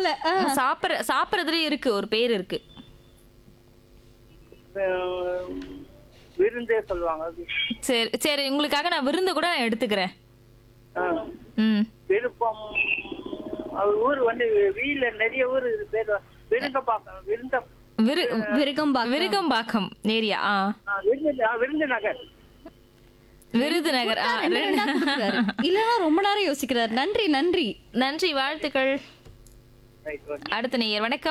போல ஆ. சாப்பிடுற சாப்பிடுறதுலயே இருக்கு ஒரு பேர் இருக்கு அஹ், விருந்தே சொல்லுவாங்க அது. சரி சரி உங்களுக்காக நான் விருந்து கூட நான் எடுத்துக்கிறேன் அஹ், ம் விருப்பம் அவர் ஊர் வந்து வீல நிறைய ஊர் இது பேர் விருந்த பார்க்க விருந்த விரு விருகம்பாக்கம். விருகம்பாக்கம் ஏரியா ஆ அஹ், விருந்து அஹ், விருதுநகர் விருதுநகர் ஆ ரெண்டு ரெண்டா கொடுக்குறாரு. இல்லைன்னா ரொம்ப நேரம் யோசிக்கிறார் நன்றி நன்றி நன்றி வாழ்த்துக்கள் ரைட் ஓகே அடுத்த நேயர் வணக்கம்